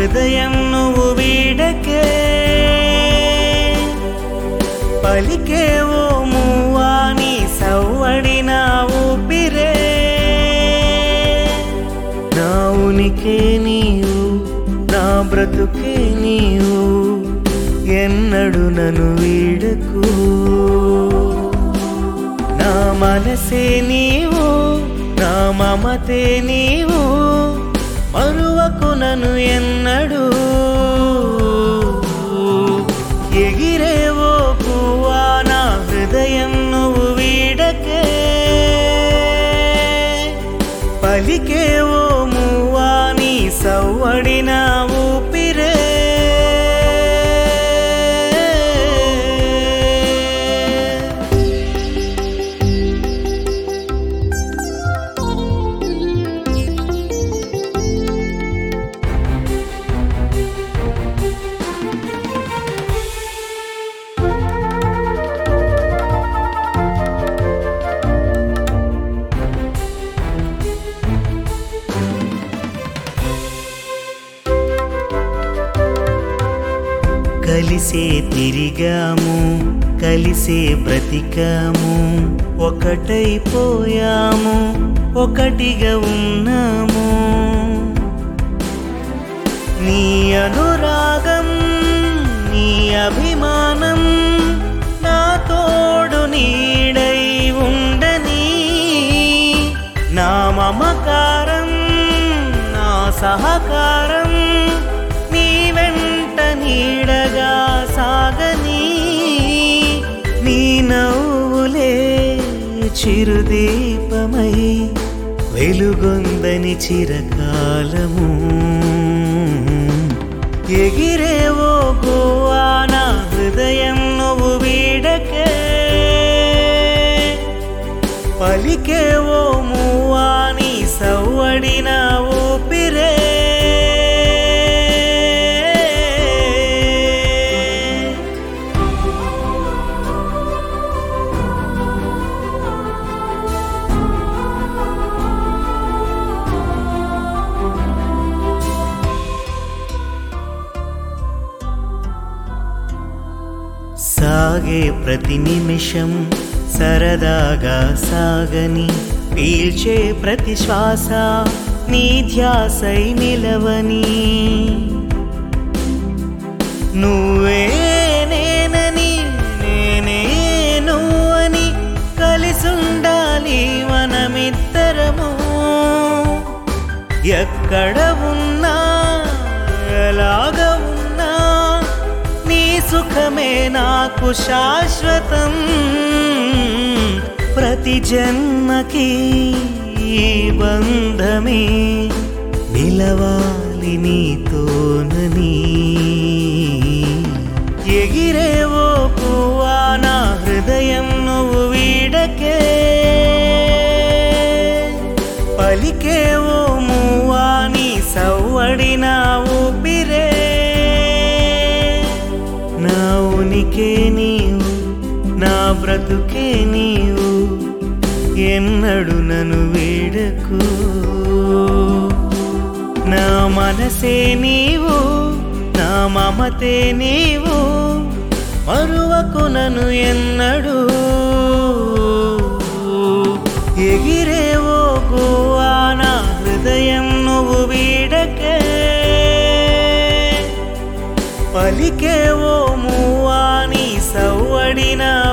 హృదయం నువ్వు వీడకే పలికేవో మూవాని సవ్వడిన ఊపిరే నా ఉనికి నీవు నా బ్రతుకే నీవు ఎన్నడు నన్ను వీడకు నా మనసే నీవు నా మమతే నీవు మరువకు నన్ను ఎన్నడు ఎగిరేవో పువ్వా నా హృదయం నువ్వు వీడకే పలికేవో మువ్వా నీ సవ్వడిన ఊపిరే కలిసే తిరిగాము కలిసే బ్రతికాము ఒకటైపోయాము ఒకటిగా ఉన్నాము నీ అనురాగం నీ అభిమానం నా తోడు నీడై ఉండని నా మమకారం నా సహకారం నీ వెంట నీడగా సాగని నీ నవ్వులే చిరుదీపమై వెలుగొందని చిరకాలము ఎగిరేవో గోవా నా హృదయం నువ్వు వీడకే పలికేవో మూవాని సవ్వడిన ఊపిరే సాగే ప్రతి నిమిషం సరదాగా సాగని పీల్చే ప్రతి శ్వాస నీ ధ్యాసై నిలవని నువ్వే నేనని నేనే నువ్వని కలిసుండాలి మనమిద్దరము ఎక్కడ ఉన్నా ఎలాగ ఉన్నా నీ సుఖమే నాకు శాశ్వతం ప్రతి జన్మకి ఈ బంధమే నిలవాలి నీతోనని ఎగిరేవో పువ్వా నా హృదయం నువ్వు వీడకే పలికేవో మూవా నీ సవ్వడిన ఊపిరే నా ఉనికి నీవు నా బ్రతుకే నీవు ఎన్నడు నన్ను వీడకు నా మనసే నీవు నా మమతే నీవు మరువకు నన్ను ఎన్నడు ఎగిరేవో గోవా నా హృదయం నువ్వు వీడకే పలికేవో మూవా నీ సవ్వడిన